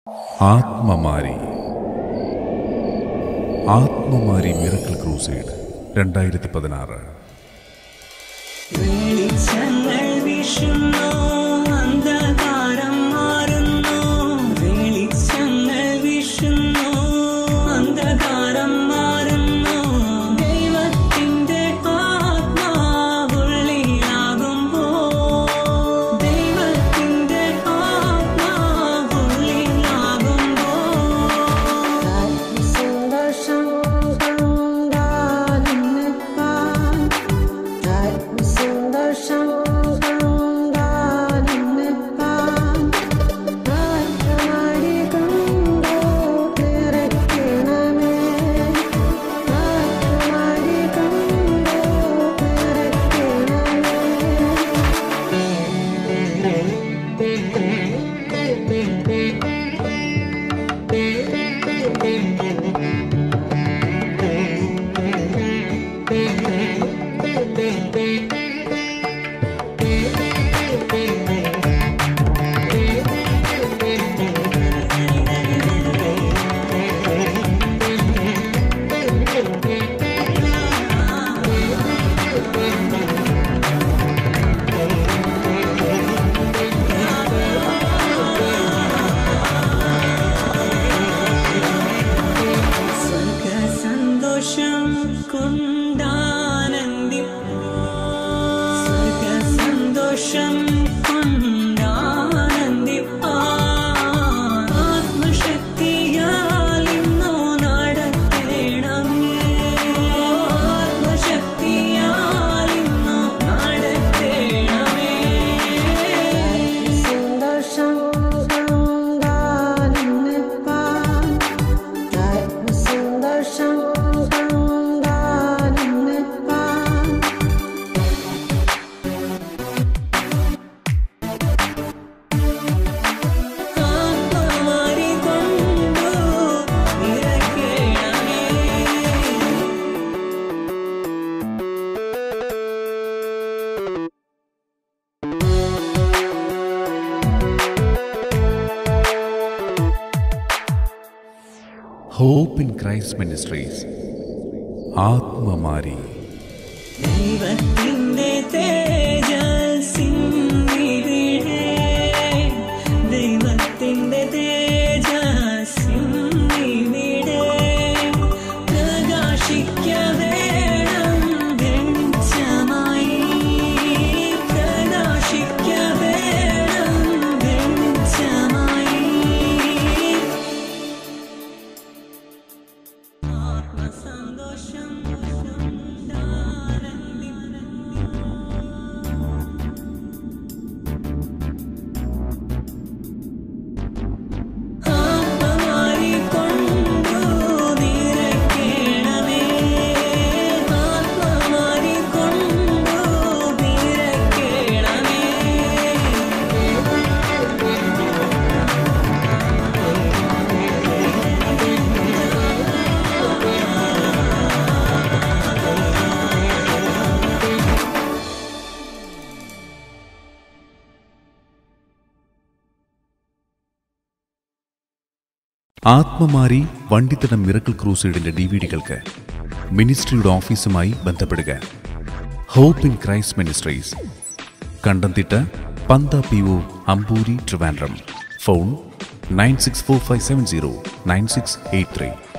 ആത്മമാരി ആത്മമാരി miracle crusade രണ്ടായിരത്തി പതിനാറ് വെളിച്ചങ്ങൾ വീശുന്നു അന്ധകാരം മാറുന്നു വെളിച്ചങ്ങൾ വീശുന്നു അന്ധകാരം മാറുന്നു ദൈവത്തിന്റെ ആത്മാവുള്ളിലാകുമ്പോ ദൈവത്തിന്റെ ആത്മാവുള്ളിലാകുമ്പോ സന്തോഷം കൊണ്ടാലിന്നിപ്പാൻ സന്തോഷം കൊണ്ടാലിന്നിപ്പാൻ മാറ്റമാടി കൊണ്ടോ നിറയ്ക്കണമേ മാറ്റമാടി കൊണ്ടോ നിറയ്ക്കണമേ സ്വർഗ സന്തോഷം കൊണ്ടാനന്ദി സ്വർഗ സന്തോഷം കൊണ്ടാനന്ദി ആത്മശക്തിയാൽ ഇന്നു നടത്തേണമേ ആത്മശക്തിയാൽ ഇന്നു നടത്തേണമേ സന്തോഷം കൊണ്ടാലിന്നിപ്പാൻ സന്തോഷം കൊണ്ടാലിന്നിപ്പാൻ ആത്മാരി കൊണ്ടു നിറയ്ക്കണമേ ഹോപ്പ് ഇൻ ക്രൈസ്റ്റ് മിനിസ്ട്രീസ് ആത്മമാരി ദൈവത്തിന്റെ തേജസ്സിന്നിവിടെ ദൈവത്തിന്റെ തേജസ്സിന്നിവിടെ പ്രകാശിക്ക വേണം വെളിച്ചമായി പ്രകാശിക്ക വേണം വെളിച്ചമായി ആത്മസന്തോഷം കൊണ്ടാനന്ദി ആത്മമാരി കൊണ്ടു നിറയ്ക്കണമേ ആത്മമാരി കൊണ്ടു നിറയ്ക്കണമേ ആത്മമാരി വണ്ടിത്തടം മിറക്കിൾ ക്രൂസൈഡിന്റെ ഡി വി ഡികൾക്ക് മിനിസ്ട്രിയുടെ ഓഫീസുമായി ബന്ധപ്പെടുക hope in Christ ministries Kandamthitta Pantha P O Amboori Trivandrum phone nine six four five seven zero nine six eight three